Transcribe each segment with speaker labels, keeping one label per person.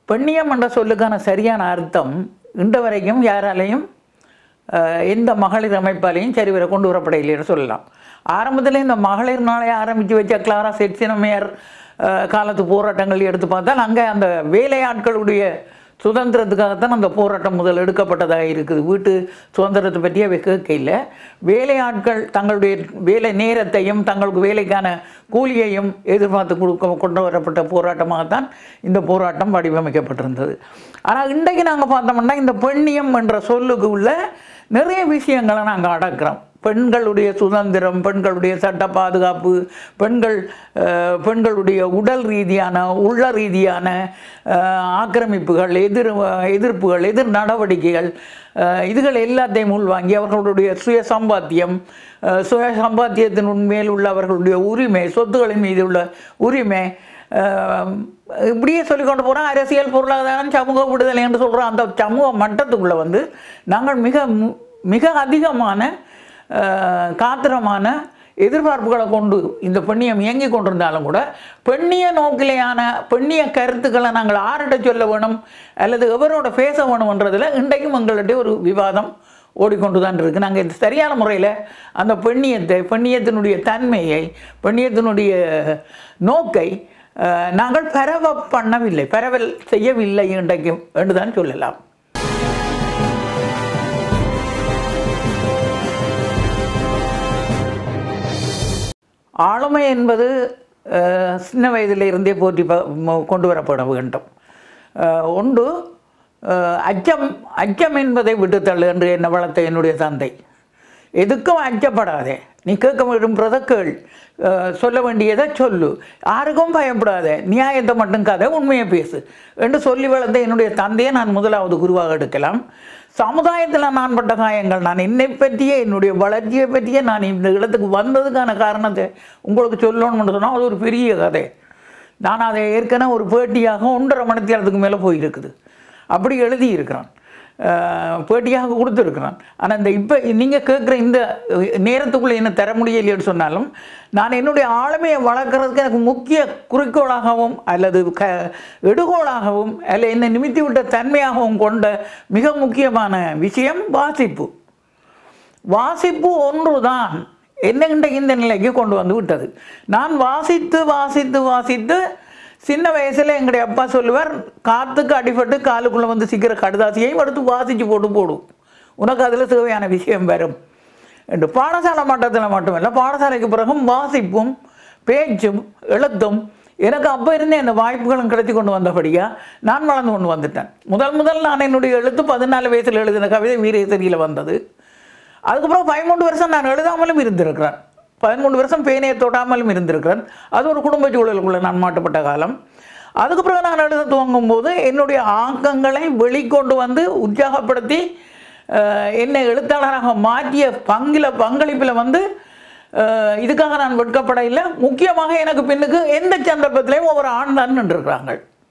Speaker 1: பெண்ணியம் என்ற சொல்லுக்கான சரியான அர்த்தம் இன்று வரைக்கும் யாராலையும் அஹ், எந்த மகளிர் அமைப்பாலையும் சரி வர கொண்டு வரப்படையில்லைன்னு சொல்லலாம் ஆரம்பத்தில் இந்த மகளிர் நாளை ஆரம்பித்து வச்ச கிளாரா செட்சினமையர் அஹ், காலத்து போராட்டங்கள் எடுத்து பார்த்தால் அங்கே அந்த வேலையாட்களுடைய சுதந்திரத்துக்காகத்தான் அந்த போராட்டம் முதல் எடுக்கப்பட்டதாக இருக்குது வீட்டு சுதந்திரத்தை பற்றி அவை கேட்கல வேலையாட்கள் தங்களுடைய வேலை நேரத்தையும் தங்களுக்கு வேலைக்கான கூலியையும் எதிர்பார்த்து கொடுக்க கொண்டு வரப்பட்ட போராட்டமாகத்தான் இந்த போராட்டம் வடிவமைக்கப்பட்டிருந்தது ஆனால் இன்றைக்கு நாங்கள் பார்த்தோம்னா இந்த பெண்ணியம் என்ற சொல்லுக்கு உள்ள நிறைய விஷயங்களை நாங்கள் அடக்கிறோம் பெண்களுடைய சுதந்திரம் பெண்களுடைய சட்ட பாதுகாப்பு பெண்கள் அஹ், பெண்களுடைய உடல் ரீதியான உள்ள ரீதியான அஹ், ஆக்கிரமிப்புகள் எதிர் எதிர்ப்புகள் எதிர் நடவடிக்கைகள் அஹ், இதுகள் எல்லாத்தையும் உள்வாங்கி அவர்களுடைய சுய சம்பாத்தியம் அஹ், சுய சம்பாத்தியத்தின் மேல் உள்ள அவர்களுடைய உரிமை சொத்துக்களின் மீது உள்ள உரிமை அஹ், இப்படியே சொல்லிக்கொண்டு போகிறோம் அரசியல் பொருளாதாரம் சமூக விடுதலை என்று சொல்கிறோம் அந்த சமூக மட்டத்துக்குள்ளே வந்து நாங்கள் மிக மு- மிக அதிகமான அஹ், காத்திரமான எதிர்பார்ப்புகளை கொண்டு இந்த பெண்ணியம் இயங்கி கொண்டிருந்தாலும் கூட பெண்ணிய நோக்கிலேயான பெண்ணிய கருத்துக்களை நாங்கள் ஆர்கிட்ட சொல்ல வேணும் அல்லது எவரோட பேச வேணும்ன்றதில் இன்றைக்கும் எங்கள்கிட்ட ஒரு விவாதம் ஓடிக்கொண்டு தான் இருக்குது நாங்கள் இந்த சரியான முறையில் அந்த பெண்ணியத்தை பெண்ணியத்தினுடைய தன்மையை பெண்ணியத்தினுடைய நோக்கை அஹ், நாங்கள் பரவ பண்ணவில்லை பரவல் செய்யவில்லை இன்றைக்கும் என்று தான் சொல்லலாம் ஆளுமை என்பது அஹ், சின்ன வயதிலிருந்தே போற்றி ப- ம- கொண்டு வரப்பட வேண்டும் அஹ், ஒன்று அஹ், அச்சம் அச்சம் என்பதை விட்டுத்தள்ளு என்று என்னை வளர்த்த என்னுடைய தந்தை எதுக்கும் அச்சப்படாதே நீ கேட்க விரும்புகிறத கேள் அஹ், சொல்ல வேண்டியதை சொல்லு யாருக்கும் பயப்படாத நியாயத்தை மட்டும் கதை உண்மையை பேசு என்று சொல்லி வளர்ந்த என்னுடைய தந்தையை நான் முதலாவது குருவாக எடுக்கலாம் சமுதாயத்தில் நான் பட்ட காயங்கள் நான் என்னை பற்றியே என்னுடைய வளர்ச்சியை பற்றியே நான் இந்த இடத்துக்கு வந்ததுக்கான காரணத்தை உங்களுக்கு சொல்லணும்னு சொன்னால் அது ஒரு பெரிய கதை நான் அதை ஏற்கனவே ஒரு பேட்டியாக ஒன்றரை மணி நேரத்துக்கு மேலே போயிருக்குது அப்படி எழுதியிருக்கிறான் அஹ், பேட்டியாக கொடுத்துருக்குறான் ஆனால் இந்த இப்போ நீங்கள் கேட்குற இந்த நேரத்துக்குள்ளே என்ன தர முடியலைன்னு சொன்னாலும் நான் என்னுடைய ஆளுமையை வளர்க்குறதுக்கு எனக்கு முக்கிய குறிக்கோளாகவும் அல்லது க எடுகோளாகவும் அல்ல என்னை நிமித்தி விட்ட தன்மையாகவும் கொண்ட மிக முக்கியமான விஷயம் வாசிப்பு வாசிப்பு ஒன்றுதான் என்ன இன்றைக்கு இந்த நிலைக்கு கொண்டு வந்து விட்டது நான் வாசித்து வாசித்து வாசித்து சின்ன வயசில் எங்களுடைய அப்பா சொல்லுவார் காற்றுக்கு அடிபட்டு காலுக்குள்ளே வந்து சிக்கிற கடுதாசியையும் எடுத்து வாசித்து போட்டு போடும் உனக்கு அதில் தேவையான விஷயம் வரும் என்று பாடசாலை மட்டத்தில் மட்டுமல்ல பாடசாலைக்கு பிறகும் வாசிப்பும் பேச்சும் எழுத்தும் எனக்கு அப்போ இருந்தே அந்த வாய்ப்புகளும் கிடைச்சி கொண்டு வந்தபடியா நான் வளர்ந்து கொண்டு வந்துட்டேன் முதல் முதல் நான் என்னுடைய எழுத்து பதினாலு வயசில் எழுதின கவிதை வீரேசரியில் வந்தது அதுக்கப்புறம் பதிமூன்று வருஷம் நான் எழுதாமலும் இருந்திருக்கிறேன் பதிமூன்று வருஷம் பேனையை தொடாமலும் இருந்திருக்கிறேன் அது ஒரு குடும்ப சூழலுக்குள்ளே நான் மாட்டப்பட்ட காலம் அதுக்கு பிறகு நான் எழுத துவங்கும் போது என்னுடைய ஆக்கங்களை வெளிக்கொண்டு வந்து உற்சாகப்படுத்தி அஹ், என்னை எழுத்தாளராக மாற்றிய பங்கில பங்களிப்பில் வந்து அஹ், இதுக்காக நான் வெட்கப்பட இல்லை முக்கியமாக எனக்கு பின்னுக்கு எந்த சந்தர்ப்பத்திலையும் ஒவ்வொரு ஆண் தான் நின்றுருக்கிறாங்க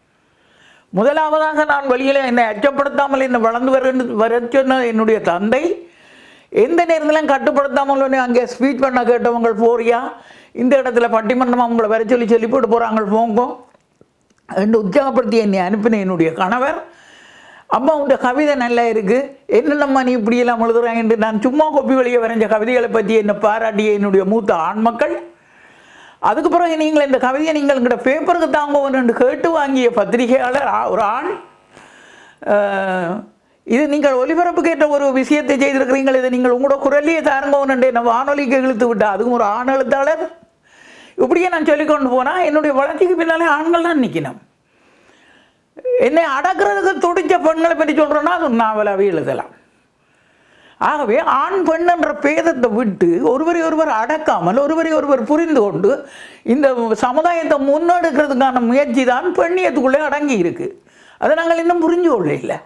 Speaker 1: முதலாவதாக நான் வெளியில் என்னை அச்சப்படுத்தாமல் என்னை வளர்ந்து வர வர சொன்ன என்னுடைய தந்தை எந்த நேரத்திலும் கட்டுப்படுத்தாமல் உடனே அங்கே ஸ்பீச் பண்ண கேட்டவங்க போறியா இந்த இடத்துல பட்டிமன்றம் அவங்கள வர சொல்லி சொல்லி போட்டு போகிறாங்க போங்க என்று உற்சாகப்படுத்தி என்னை அனுப்பின என்னுடைய கணவர் அம்மா உடைய கவிதை நல்லா இருக்குது என்னென்னம்மா நீ இப்படியெல்லாம் எழுதுறாங்க என்று நான் சும்மா கொப்பி வெளியே வரைஞ்ச கவிதைகளை பற்றி என்னை பாராட்டிய என்னுடைய மூத்த ஆண் மக்கள் அதுக்கு பிறகு நீங்கள் இந்த கவிதையை நீங்கள் எங்கிட்ட பேப்பருக்கு தாங்குவோம் என்று கேட்டு வாங்கிய பத்திரிகையாளர் ஆ- ஒரு ஆண் அஹ், இது நீங்கள் ஒலிபரப்பு கேட்ட ஒரு விஷயத்தை செய்திருக்கிறீங்கள் இதை நீங்கள் உங்களோட குரலையே தாருங்கோன் என்று என்ன வானொலிக்கு இழுத்து விட்டா அதுவும் ஒரு ஆண் எழுத்தாளர் இப்படியே நான் சொல்லிக்கொண்டு போனால் என்னுடைய வளர்ச்சிக்கு பின்னாலே ஆண்கள் தான் நிற்கணும் என்னை அடக்கிறதுக்கு துடிச்ச பெண்களை பற்றி சொல்கிறோன்னா அது ஒரு நாவலாகவே எழுதலாம் ஆகவே ஆண் பெண் என்ற பேதத்தை விட்டு ஒருவரை ஒருவர் அடக்காமல் ஒருவரை ஒருவர் புரிந்து கொண்டு இந்த சமுதாயத்தை முன்னெடுக்கிறதுக்கான முயற்சி தான் பெண்ணியத்துக்குள்ளே அடங்கி இருக்கு அதை நாங்கள் இன்னும் புரிஞ்சு கொள்ள இல்லை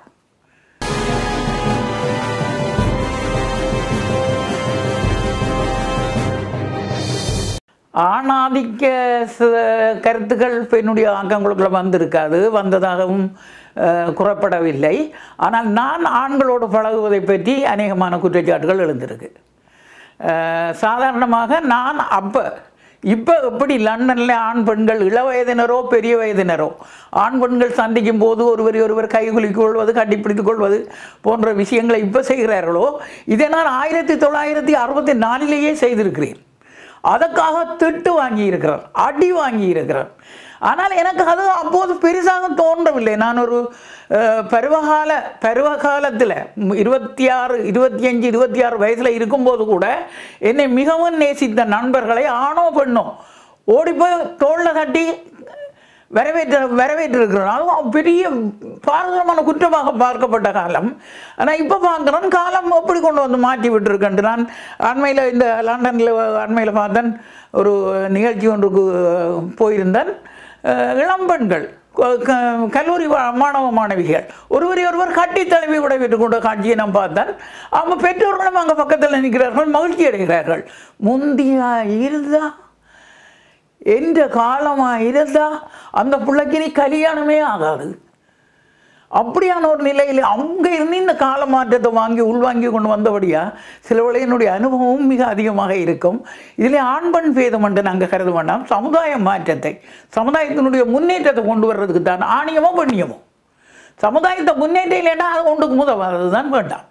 Speaker 1: ஆணாதிக்க ச- கருத்துக்கள் பெண்ணுடைய ஆக்கங்களுக்குள்ள வந்திருக்காது வந்ததாகவும் அஹ், கூறப்படவில்லை ஆனால் நான் ஆண்களோடு பழகுவதை பற்றி அநேகமான குற்றச்சாட்டுகள் எழுந்திருக்கு அஹ், சாதாரணமாக நான் அப்போ இப்போ எப்படி லண்டனில் ஆண் பெண்கள் இள வயதினரோ பெரிய வயதினரோ ஆண் பெண்கள் சந்திக்கும் போது ஒருவரை ஒருவர் கைகுலுக்கிக் கொள்வது கட்டிப்பிடித்துக் கொள்வது போன்ற விஷயங்களை இப்போ செய்கிறார்களோ இதை நான் ஆயிரத்தி தொள்ளாயிரத்தி அறுபத்தி நாலிலேயே செய்திருக்கிறேன் அதற்காக திட்டு வாங்கி இருக்கிறார் அடி வாங்கி இருக்கிறார் ஆனால் எனக்கு அது அப்போது பெரிசாக தோன்றவில்லை நான் ஒரு அஹ், பருவகால பருவகாலத்தில் இருபத்தி ஆறு இருபத்தி அஞ்சு இருபத்தி ஆறு வயசில் இருக்கும்போது கூட என்னை மிகவும் நேசித்த நண்பர்களை ஆணோ பெண்ணோ ஓடி போய் தோளில் தட்டி வரவேற்று வரவேற்றிருக்கிறோம் அதுவும் பெரிய பாரதூரமான குற்றமாக பார்க்கப்பட்ட காலம் ஆனால் இப்போ பார்க்குறோம் காலம் எப்படி கொண்டு வந்து மாற்றி விட்டுருக்கேன் நான் அண்மையில் இந்த லண்டனில் அண்மையில் பார்த்தேன் ஒரு நிகழ்ச்சி ஒன்றுக்கு போயிருந்தேன் அஹ், இளம்பெண்கள் க- க- கல்லூரி வா- மாணவ மாணவிகள் ஒருவரை ஒருவர் கட்டி தழுவி விடைபெற்று கொண்ட காட்சியை நான் பார்த்தேன் அவங்க பெற்றோர்களும் அங்கே பக்கத்தில் நிற்கிறார்கள் மகிழ்ச்சி அடைகிறார்கள் முந்தியா இருந்தா எந்த காலமாக இருந்தால் அந்த பிள்ளைக்கு நீ கல்யாணமே ஆகாது அப்படியான ஒரு நிலையில் அங்கே இருந்து இந்த கால மாற்றத்தை வாங்கி உள்வாங்கி கொண்டு வந்தபடியா சில வேளை என்னுடைய அனுபவமும் மிக அதிகமாக இருக்கும் இதில் ஆண் பெண் பேதம் என்று நாங்கள் கருத வேண்டாம் சமுதாய மாற்றத்தை சமுதாயத்தினுடைய முன்னேற்றத்தை கொண்டு வர்றதுக்கு தான் ஆணியமோ பெண்ணியமோ சமுதாயத்தை முன்னேற்றம் இல்லைன்னா அது ஒன்றுக்கு முதல் தான் வேண்டாம்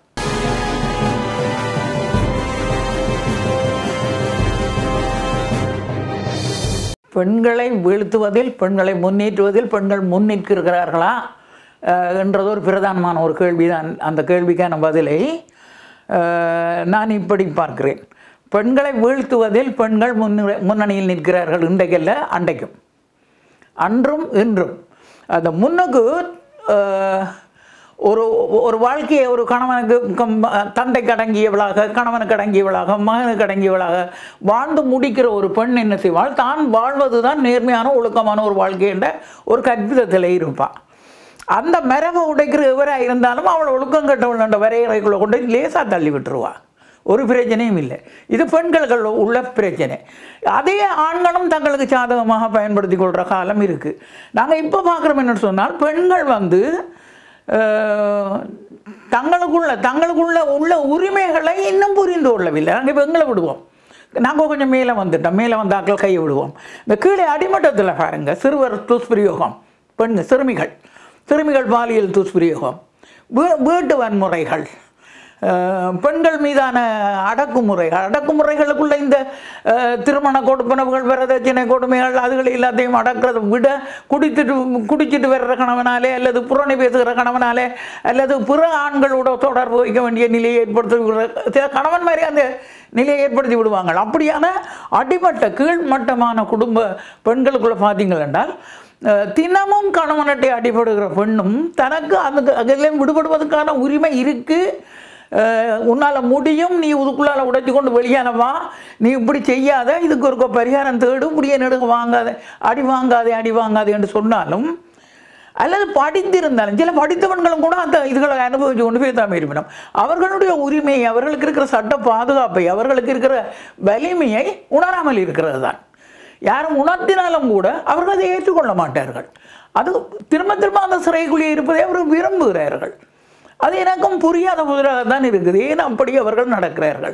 Speaker 1: பெண்களை வீழ்த்துவதில் பெண்களை முன்னேற்றுவதில் பெண்கள் முன்னிற்கிறார்களா அஹ், என்றது ஒரு பிரதானமான ஒரு கேள்விதான் அந்த கேள்விக்கான பதிலை அஹ், நான் இப்படி பார்க்கிறேன் பெண்களை வீழ்த்துவதில் பெண்கள் முன்னிலை முன்னணியில் நிற்கிறார்கள் இன்றைக்கல்ல அன்றைக்கும் அன்றும் இன்றும் அந்த முன்னுக்கு அஹ், ஒரு ஒரு வாழ்க்கையை ஒரு கணவனுக்கு கம்- தந்தைக்கு அடங்கியவளாக கணவனுக்கு அடங்கியவளாக மகனுக்கு அடங்கியவளாக வாழ்ந்து முடிக்கிற ஒரு பெண் என்ன செய்வாள் தான் வாழ்வது தான் நேர்மையான ஒழுக்கமான ஒரு வாழ்க்கை என்ற ஒரு கற்பிதத்தில் இருப்பாள் அந்த மரபை உடைக்கிற எவராக இருந்தாலும் அவள் ஒழுக்கம் கட்டவள் என்ற வரையறைக்குள்ளே கொண்டு லேசாக தள்ளி விட்டுருவா ஒரு பிரச்சனையும் இல்லை இது பெண்கள் உள்ள பிரச்சனை அதே ஆண்களும் தங்களுக்கு சாதகமாக பயன்படுத்தி கொள்கிற காலம் இருக்குது நாங்கள் இப்போ பார்க்குறோம் என்னன்னு சொன்னால் பெண்கள் வந்து அஹ், தங்களுக்குள்ள தங்களுக்குள்ள உள்ள உரிமைகளை இன்னும் புரிந்து கொள்ளவில்லை நாங்கள் இப்போ எங்களை விடுவோம் நாங்கள் கொஞ்சம் மேலே வந்துட்டோம் மேலே வந்தாக்கள் கையை விடுவோம் இந்த கீழே அடிமட்டத்தில் பாருங்க சிறுவர் துஷ்பிரயோகம் பெண்கள் சிறுமிகள் சிறுமிகள் பாலியல் துஷ்பிரயோகம் வீ- வீட்டு வன்முறைகள் அஹ், பெண்கள் மீதான அடக்குமுறைகள் அடக்குமுறைகளுக்குள்ள இந்த அஹ், திருமண கொடுப்பனவுகள் வரதட்சணை கொடுமைகள் அதுகள் எல்லாத்தையும் அடக்கிறத விட குடித்துட்டு குடிச்சிட்டு வர்ற கணவனாலே அல்லது புறணி பேசுகிற கணவனாலே அல்லது பிற ஆண்களோட தொடர்பு வைக்க வேண்டிய நிலையை ஏற்படுத்துகிற சில கணவன் மாதிரி அந்த நிலையை ஏற்படுத்தி விடுவாங்க அப்படியான அடிமட்ட கீழ்மட்டமான குடும்ப பெண்களுக்குள்ள பார்த்தீங்கள் என்றால் அஹ், தினமும் கணவனட்டை அடிபடுகிற பெண்ணும் தனக்கு அதுக்கு அதிலையும் விடுபடுவதற்கான உரிமை இருக்குது உன்னால் முடியும் நீ இதுக்குள்ளால உடைச்சு கொண்டு வெளியானவா நீ இப்படி செய்யாத இதுக்கு ஒரு பரிகாரம் தேடு முடிய நெடுக வாங்காத அடி வாங்காதே அடி வாங்காதே என்று சொன்னாலும் அல்லது படித்திருந்தாலும் சில படித்தவன்களும் கூட அந்த இதுகளை அனுபவித்து கொண்டு போய் தான் இருப்பினும் அவர்களுடைய உரிமையை அவர்களுக்கு இருக்கிற சட்ட பாதுகாப்பை அவர்களுக்கு இருக்கிற வலிமையை உணராமல் இருக்கிறது தான் யாரும் உணர்த்தினாலும் கூட அவர்கள் அதை ஏற்றுக்கொள்ள மாட்டார்கள் அது திரும்ப திரும்ப அந்த சிறைக்குள்ளே இருப்பதை அவர்கள் விரும்புகிறார்கள் அது எனக்கும் புரியாத புதிராக தான் இருக்குது ஏன் அப்படி அவர்கள் நடக்கிறார்கள்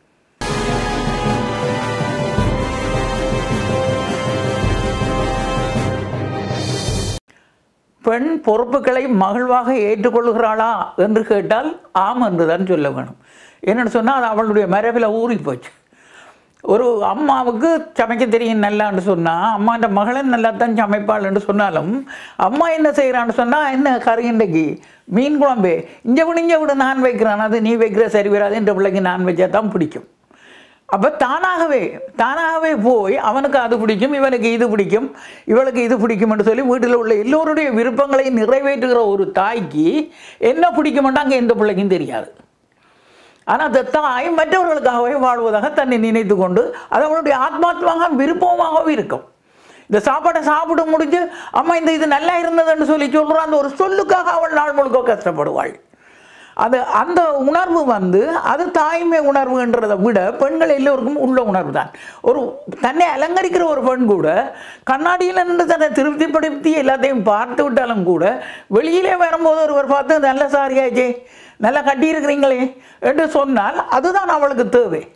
Speaker 1: பெண் பொறுப்புகளை மகிழ்வாக ஏற்றுக்கொள்கிறாளா என்று கேட்டால் ஆம் என்று தான் சொல்ல வேணும் என்னென்னு சொன்னால் அது அவளுடைய மரபில் ஊறி போச்சு ஒரு அம்மாவுக்கு சமைக்க தெரியும் நல்லான்னு சொன்னால் அம்மாண்ட மகளன் நல்லா தான் சமைப்பாள் என்று சொன்னாலும் அம்மா என்ன செய்கிறான்னு சொன்னால் என்ன கறி இன்றைக்கு மீன் குழம்பு இங்கே விட இங்கே விட நான் வைக்கிறேன் அது நீ வைக்கிற சரி வராது என்ற பிள்ளைக்கு நான் வச்சா தான் பிடிக்கும் அப்போ தானாகவே தானாகவே போய் அவனுக்கு அது பிடிக்கும் இவனுக்கு இது பிடிக்கும் இவளுக்கு இது பிடிக்கும்னு சொல்லி வீட்டில் உள்ள எல்லோருடைய விருப்பங்களை நிறைவேற்றுகிற ஒரு தாய்க்கு என்ன பிடிக்குமென்று அங்கே எந்த பிள்ளைக்கும் தெரியாது ஆனால் அந்த தாய் மற்றவர்களுக்காகவே வாழ்வதாக தன்னை நினைத்து கொண்டு அது அவளுடைய ஆத்மாத்மாக விருப்பமாகவும் இருக்கும் இந்த சாப்பாட்டை சாப்பிட முடிஞ்சு அம்மா இந்த இது நல்லா இருந்ததுன்னு சொல்லி சொல்கிற அந்த ஒரு சொல்லுக்காக அவள் நாள் முழுக்க கஷ்டப்படுவாள் அது அந்த உணர்வு வந்து அது தாய்மை உணர்வுன்றதை விட பெண்கள் எல்லோருக்கும் உள்ள உணர்வு தான் ஒரு தன்னை அலங்கரிக்கிற ஒரு பெண் கூட கண்ணாடியில் நின்று தன்னை திருப்திப்படுத்தி எல்லாத்தையும் பார்த்து விட்டாலும் கூட வெளியிலே வரும்போது ஒருவர் பார்த்து நல்ல சாரியாச்சே நல்லா கட்டியிருக்கிறீங்களே என்று சொன்னால் அதுதான் அவளுக்கு தேவை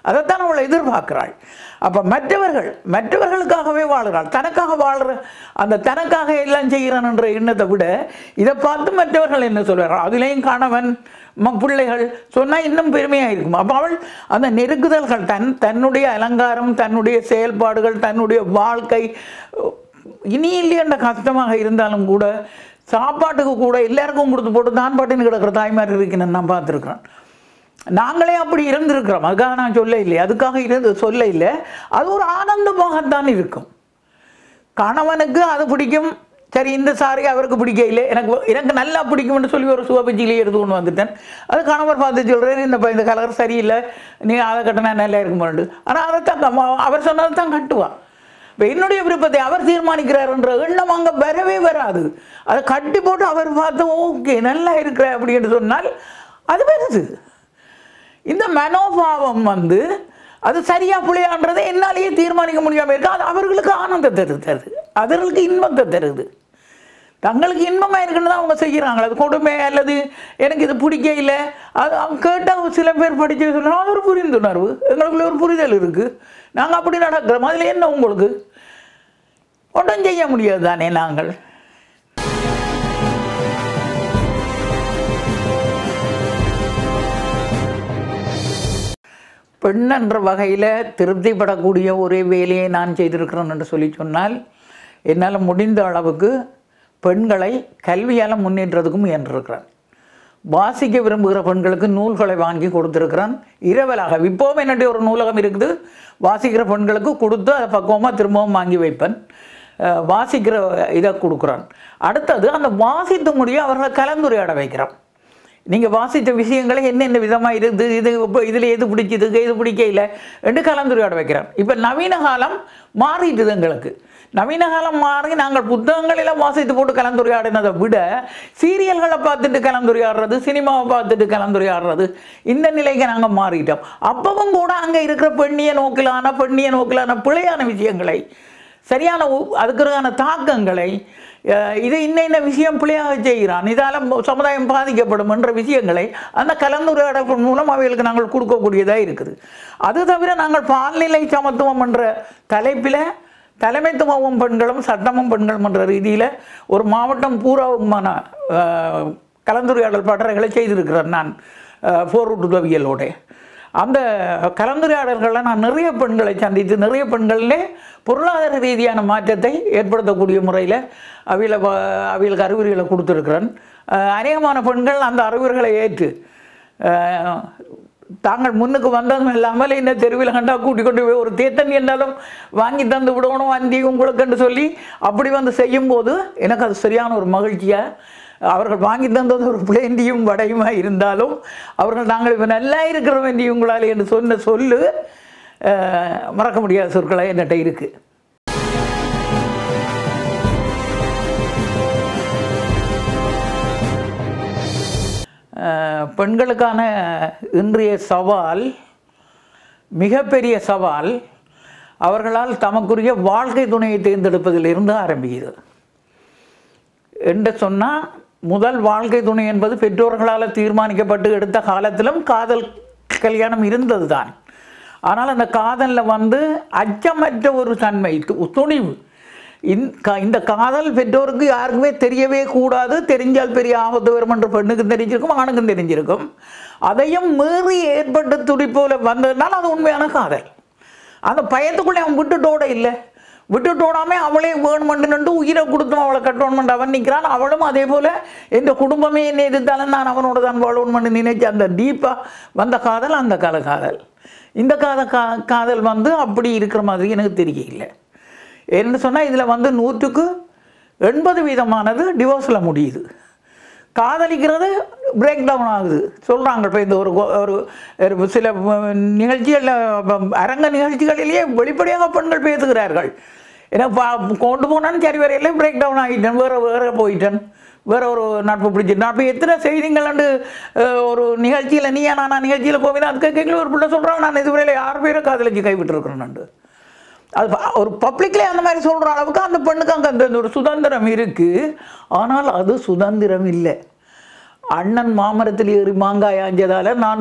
Speaker 1: அதைத்தான் அவள் எதிர்பார்க்கிறாள் அப்போ மற்றவர்கள் மற்றவர்களுக்காகவே வாழ்கிறாள் தனக்காக வாழ்கிற அந்த தனக்காக எல்லாம் செய்கிறான் என்ற எண்ணத்தை விட இதை பார்த்து மற்றவர்கள் என்ன சொல்கிறார்கள் அதுலேயும் கணவன் ம- பிள்ளைகள் சொன்னால் இன்னும் பெருமையாக இருக்கும் அப்போ அவள் அந்த நெருக்குதல்கள் தன் தன்னுடைய அலங்காரம் தன்னுடைய செயல்பாடுகள் தன்னுடைய வாழ்க்கை இனி இல்லையன்ற கஷ்டமாக இருந்தாலும் கூட சாப்பாட்டுக்கு கூட எல்லாருக்கும் கொடுத்து போட்டு தான் பாட்டின்னு கிடக்கிற தாய்மார் இருக்கணும்னு நான் பார்த்துருக்குறேன் நாங்களே அப்படி இருந்திருக்கிறோம் அதுக்காக நான் சொல்ல இல்லை அதுக்காக இருந்து சொல்ல இல்லை அது ஒரு ஆனந்தமாகத்தான் இருக்கும் கணவனுக்கு அது பிடிக்கும் சரி இந்த சாரி அவருக்கு பிடிக்கல எனக்கு எனக்கு நல்லா பிடிக்கும்னு சொல்லி ஒரு சுவபஜியிலே எடுத்து கொண்டு வந்துட்டேன் அது கணவர் பார்த்து சொல்கிறேன் இந்த ப- இந்த கலர் சரியில்லை நீ அதை கட்டினா நல்லா இருக்குமாண்டு ஆனால் அதை தான் க- அவர் சொன்னதை தான் கட்டுவான் இப்போ என்னுடைய விருப்பத்தை அவர் தீர்மானிக்கிறாருன்ற எண்ணம் அங்கே வரவே வராது அதை கட்டி போட்டு அவர் பார்த்து ஓகே நல்லா இருக்கிற அப்படின்னு சொன்னால் அது வருது இந்த மனோபாவம் வந்து அது சரியா புள்ளையான்றதை என்னாலேயே தீர்மானிக்க முடியாமல் இருக்கு அது அவர்களுக்கு ஆனந்தத்தை தருது அவர்களுக்கு இன்பத்தை தருது தங்களுக்கு இன்பமாக இருக்குன்னு தான் அவங்க செய்கிறாங்க அது கொடுமை அல்லது எனக்கு இது பிடிக்க இல்லை அது அவங்க கேட்டால் சில பேர் படித்து சொல்லுவாங்க அது ஒரு புரிந்துணர்வு எங்களுக்குள்ள ஒரு புரிதல் இருக்குது நாங்கள் அப்படி நடக்கிறோம் அதில் என்ன உங்களுக்கு ஒன்றும் செய்ய முடியாது தானே நாங்கள் பெண் என்ற வகையில் திருப்திப்படக்கூடிய ஒரே வேலையை நான் செய்திருக்கிறேன் என்று சொல்லி சொன்னால் என்னால் முடிந்த அளவுக்கு பெண்களை கல்வியால் முன்னேற்றதுக்கும் முயன்றிருக்கிறேன் வாசிக்க விரும்புகிற பெண்களுக்கு நூல்களை வாங்கி கொடுத்துருக்கிறேன் இரவலாக இப்போவும் என்னுடைய ஒரு நூலகம் இருக்குது வாசிக்கிற பெண்களுக்கு கொடுத்து அதை பக்குவமாக திரும்பவும் வாங்கி வைப்பேன் அஹ் வாசிக்கிற இதை கொடுக்குறேன் அடுத்தது அந்த வாசித்து முடிய அவர்களை கலந்துரையாட வைக்கிறோம் நீங்கள் வாசித்த விஷயங்களை என்னென்ன விதமாக இருக்குது இது இப்போ இதில் எது பிடிச்சது எது பிடிக்கல என்று கலந்துரையாட வைக்கிறோம் இப்போ நவீன காலம் மாறிட்டுது எங்களுக்கு நவீன காலம் மாறி நாங்கள் புத்தகங்களில் வாசித்து போட்டு கலந்துரையாடினதை விட சீரியல்களை பார்த்துட்டு கலந்துரையாடுறது சினிமாவை பார்த்துட்டு கலந்துரையாடுறது இந்த நிலைக்கு நாங்கள் மாறிட்டோம் அப்பவும் கூட அங்கே இருக்கிற பெண்ணிய நோக்கிலான பெண்ணிய நோக்கிலான பிழையான விஷயங்களை சரியான உ- அதுக்குறான தாக்கங்களை அஹ், இது இன்ன இன்ன விஷயம் பிழையாக செய்கிறான் இதால் ம- சமுதாயம் பாதிக்கப்படும் என்ற விஷயங்களை அந்த கலந்துரையாடல் மூலம் அவைகளுக்கு நாங்கள் கொடுக்கக்கூடியதாக இருக்குது அது தவிர நாங்கள் பால்நிலை சமத்துவம் என்ற தலைப்பில் தலைமைத்துவமும் பெண்களும் சட்டமும் பெண்களும் என்ற ரீதியில் ஒரு மாவட்டம் பூராவுமான அஹ், கலந்துரையாடல் பட்டறைகளை செய்திருக்கிறேன் நான் போர் உதவியலோட அந்த கலந்துரையாடல்களில் நான் நிறைய பெண்களை சந்தித்து நிறைய பெண்களிலே பொருளாதார ரீதியான மாற்றத்தை ஏற்படுத்தக்கூடிய முறையில் அவையில் அவைகளுக்கு அறிவுரைகளை கொடுத்துருக்கிறேன் அஹ் அநேகமான பெண்கள் அந்த அறிவுரைகளை ஏற்று அஹ், தாங்கள் முன்னுக்கு வந்ததும் இல்லாமல் இந்த தெருவில் கண்டா கூட்டிக் கொண்டு போய் ஒரு தேத்தன் என்றாலும் வாங்கி தந்து விடணும் வந்தி உங்களுக்குன்னு சொல்லி அப்படி வந்து செய்யும்போது எனக்கு அது சரியான ஒரு மகிழ்ச்சியாக அவர்கள் வாங்கி தந்தது ஒரு பிளேண்டியும் வடையுமா இருந்தாலும் அவர்கள் நாங்கள் இப்போ நல்லா இருக்கிற வேண்டிய உங்களால் என்று சொன்ன சொல்லு அஹ், மறக்க முடியாத சொற்களாக என்கிட்ட இருக்குது அஹ், பெண்களுக்கான இன்றைய சவால் மிகப்பெரிய சவால் அவர்களால் தமக்குரிய வாழ்க்கை துணையை தேர்ந்தெடுப்பதிலிருந்து ஆரம்பிக்குது என்று சொன்னால் முதல் வாழ்க்கை துணை என்பது பெற்றோர்களால் தீர்மானிக்கப்பட்டு எடுத்த காலத்திலும் காதல் கல்யாணம் இருந்தது தான் ஆனால் அந்த காதலில் வந்து அச்சமற்ற ஒரு தன்மை து- துணிவு இந் க- இந்த காதல் பெற்றோருக்கு யாருக்குமே தெரியவே கூடாது தெரிஞ்சால் பெரிய ஆபத்து வரும் என்று பெண்ணுக்கும் தெரிஞ்சிருக்கும் ஆணுக்கும் தெரிஞ்சிருக்கும் அதையும் மீறி ஏற்பட்ட துடிப்போல வந்ததுனால அது உண்மையான காதல் அந்த பயத்துக்குள்ளே அவன் விட்டுட்டோட இல்லை விட்டுட்டோடாம அவளே வேணுமென்று நின்று உயிரை கொடுத்தும் அவளை கட்டணுமென்று அவன் நிற்கிறான் அவளும் அதே போல் எந்த குடும்பமே என்னை எதிர்த்தாலும் நான் அவனோட தான் வாழணுமென்று நினைச்சு அந்த டீப்பாக வந்த காதல் அந்த கால காதல் இந்த காத கா காதல் வந்து அப்படி இருக்கிற மாதிரி எனக்கு தெரியல என்ன சொன்னால் இதில் வந்து நூற்றுக்கு எண்பது வீதமானது டிவோர்ஸில் முடியுது காதலிக்கிறது பிரேக் டவுன் ஆகுது சொல்கிறாங்க இப்போ இந்த ஒரு கொ- ஒரு ஒரு சில நிகழ்ச்சிகளில் அரங்க நிகழ்ச்சிகளிலேயே வெளிப்படையாக பெண்கள் பேசுகிறார்கள் ஏன்னா பா- கொண்டு போனான்னு சரி வரையில பிரேக் டவுன் ஆகிட்டேன் வேறு வேறு போயிட்டேன் வேற ஒரு நட்பு பிடிச்சிட்டேன் அப்போ எத்தனை செய்திங்கள்ண்டு ஒரு நிகழ்ச்சியில் நீயா நானா நிகழ்ச்சியில் போவேன் அதுக்கு கேட்கல ஒரு பிள்ளை சொல்கிறாங்க நான் இதுவரையில் யார் பேரை காதலிச்சு கைவிட்டுருக்கிறேன் அது ப- ஒரு பப்ளிக்லேயே அந்த மாதிரி சொல்கிற அளவுக்கு அந்த பெண்ணுக்கு அங்கே அந்த ஒரு சுதந்திரம் இருக்குது ஆனால் அது சுதந்திரம் இல்லை அண்ணன் மாமரத்தில் ஏறி மாங்காய் ஆஞ்சதால் நான்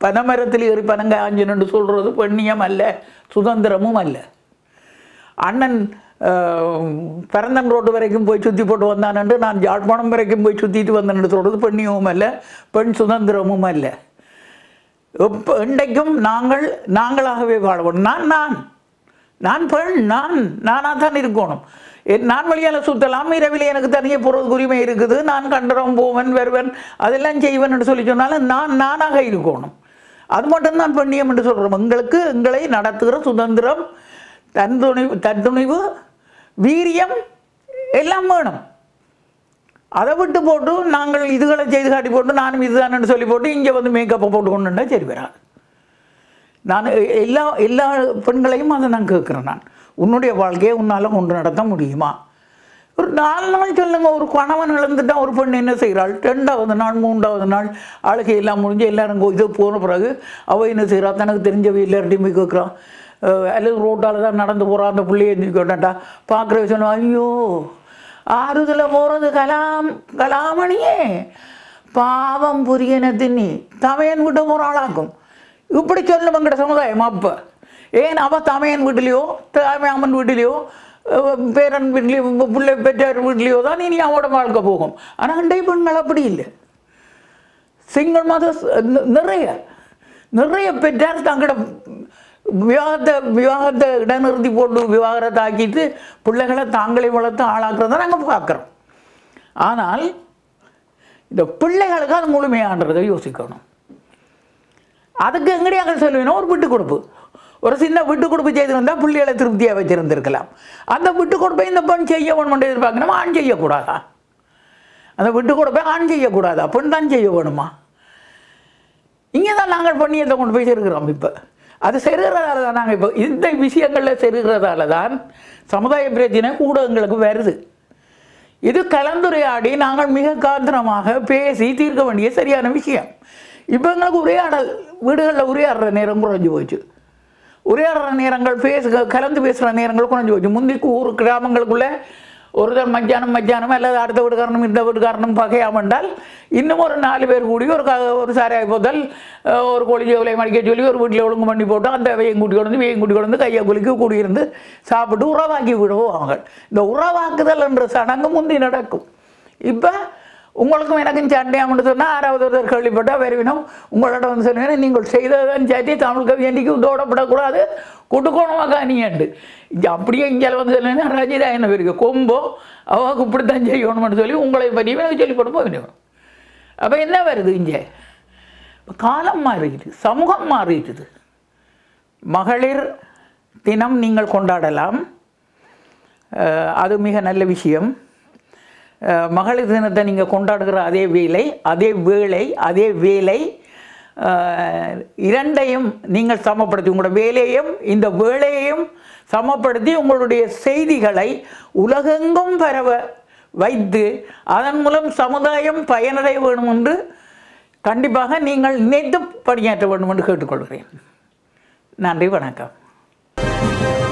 Speaker 1: பனைமரத்தில் ஏறி பனங்காஞ்சன்னு சொல்கிறது பெண்ணியம் அல்ல சுதந்திரமும் அல்ல அண்ணன் அஹ், பரந்தன் ரோடு வரைக்கும் போய் சுற்றி போட்டு வந்தானன்று நான் யாழ்ப்பாணம் வரைக்கும் போய் சுற்றிட்டு வந்தேன்னு சொல்கிறது பெண்ணியமும் அல்ல பெண் சுதந்திரமும் அல்ல எப்போ இன்றைக்கும் நாங்கள் நாங்களாகவே வாழணும் நான் நான் நான் பெண் நான் நானாக தான் இருக்கணும் என் நான் வழியால் சுற்றலாம் இரவில் எனக்கு தனியாக போகிறதுக்கு உரிமை இருக்குது நான் கண்டறம் போவன் வருவன் அதெல்லாம் செய்வேன் என்று சொல்லி சொன்னாலும் நான் நானாக இருக்கணும் அது மட்டும்தான் பெண்ணியம் என்று சொல்கிறோம் எங்களுக்கு எங்களை நடத்துகிற சுதந்திரம் தன்துணிவு தன்துணிவு வீரியம் எல்லாம் வேணும் அதை விட்டு போட்டு நாங்கள் இதுகளை செய்து காட்டி போட்டு நானும் இதுதானு சொல்லி போட்டு இங்கே வந்து மேக்கப்பை போட்டு கொண்டுண்டா சரி வராது நான் எ- எல்லா எல்லா பெண்களையும் அதை நான் கேட்குறேன் நான் உன்னுடைய வாழ்க்கையை உன்னால் கொண்டு நடத்த முடியுமா ஒரு நாலு நாள் சொல்லுங்க ஒரு கணவன் இழந்துட்டா ஒரு பெண் என்ன செய்கிறாள் ரெண்டாவது நாள் மூன்றாவது நாள் அழுகை எல்லாம் முடிஞ்சு எல்லாரும் கோ- இது போன பிறகு அவள் என்ன செய்கிறா தனக்கு தெரிஞ்சவ எல்லார்ட்டையும் போய் கேட்குறான் அல்லது ரோட்டால் தான் நடந்து போகிறா அந்த பிள்ளைய கேட்டாட்டா பார்க்குற சொன்னா ஐயோ ஆறுதல போகிறது கலாம் கலாமணியே பாவம் புரியன தின்னி தமையன் விட்டு போகிறாளாக்கும் இப்படி சொல்லும் எங்கட சமுதாயம் அப்போ ஏன் அவ தமையன் வீட்டிலையோ தாமையாமன் வீட்டிலையோ அஹ், பேரன் வீட்லேயோ பிள்ளை பெற்றார் வீட்லேயோ தான் இனி அவனோட வாழ்க்கை போகும் ஆனால் அண்டை பெண்கள் அப்படி இல்லை சிங்கிள் மதர்ஸ் நிறைய நிறைய பெற்றார் தங்களோட விவாகத்தை விவாகத்தை இடநிறுத்தி போட்டு விவாகரத்தை ஆக்கிட்டு பிள்ளைகளை தாங்களே வளர்த்து ஆளாக்குறத நாங்கள் பார்க்குறோம் ஆனால் இந்த பிள்ளைகளுக்கு அது முழுமையான்றதை யோசிக்கணும் அதுக்கு எங்கடியாக சொல்லுவேன்னா ஒரு விட்டு கொடுப்பு ஒரு சின்ன விட்டு கொடுப்பு செய்திருந்தால் பிள்ளைகளை திருப்தியாக வச்சிருந்திருக்கலாம் அந்த விட்டு கொடுப்பை இந்த பெண் செய்ய வேணுமென்று எதிர்பார்க்கணுமா ஆண் செய்யக்கூடாதா அந்த விட்டு கொடுப்பை ஆண் செய்யக்கூடாதா பெண் தான் செய்ய வேணுமா இங்கே தான் நாங்கள் பண்ணியத்தை கொண்டு போய் செருகிறோம் இப்போ அது செருகிறதால தான் நாங்கள் இப்போ இந்த விஷயங்களில் செருகிறதால தான் சமுதாய பிரச்சனை கூட எங்களுக்கு வருது இது கலந்துரையாடி நாங்கள் மிக காத்திரமாக பேசி தீர்க்க வேண்டிய சரியான விஷயம் இப்போ எங்களுக்கு உரையாடல் வீடுகளில் உரையாடுற நேரம் குறைஞ்சு போச்சு உரையாடுற நேரங்கள் பேச கலந்து பேசுகிற நேரங்கள் குறைஞ்சு போச்சு முந்திக்கு ஊர் கிராமங்களுக்குள்ளே ஒருத்தர் மத்தியானம் மத்தியானம் அல்லது அடுத்த வீட்டுக்காரனும் இந்த வீட்டுக்காரனும் பகையாமண்டால் இன்னும் ஒரு நாலு பேர் கூடி ஒரு க ஒரு சாராய போதல் அஹ், ஒரு கோழி ஜோலை மடிக்க சொல்லி ஒரு வீட்டில் ஒழுங்கு பண்ணி போட்டு அந்த வெய்யம் கூட்டி கொண்டு வந்து வெய்யம் கூட்டி கொண்டு வந்து கையை குலுக்கி கூடியிருந்து சாப்பிட்டு உறவாக்கி விடுவாங்க இந்த உறவாக்குதல் என்ற சடங்கு முந்தி நடக்கும் இப்போ உங்களுக்கும் எனக்கும் சண்டையாமன்னு சொன்னால் ஆறாவது ஒருத்தர் கேள்விப்பட்டால் வருவினோம் உங்களோட வந்து சொன்னீங்கன்னா நீங்கள் செய்ததான் சேர்த்து தமிழ் கவி என்றைக்கு உதோடப்படக்கூடாது கொடுக்கணுமாக்கா நீண்டு இங்கே அப்படியே இங்கே வந்து சொன்னீங்கன்னா ரஜிதா என்ன இருக்கு கொம்போ அவாக்கு இப்படித்தான் செய்யணும்னு சொல்லி உங்களை பற்றி எனக்கு சொல்லி போட்டு போய் அப்போ என்ன வருது இங்கே காலம் மாறிடுது சமூகம் மாறிடுது மகளிர் தினம் நீங்கள் கொண்டாடலாம் அஹ், அது மிக நல்ல விஷயம் அஹ், மகளிர் தினத்தை நீங்கள் கொண்டாடுகிற அதே வேலை அதே வேலை அதே வேலை அஹ், இரண்டையும் நீங்கள் சமப்படுத்தி உங்களோட வேலையையும் இந்த வேலையையும் சமப்படுத்தி உங்களுடைய செய்திகளை உலகெங்கும் பரவ வைத்து அதன் மூலம் சமுதாயம் பயனடைய வேண்டும் என்று கண்டிப்பாக நீங்கள் நினைத்து பணியாற்ற வேண்டும் என்று கேட்டுக்கொள்கிறேன் நன்றி வணக்கம்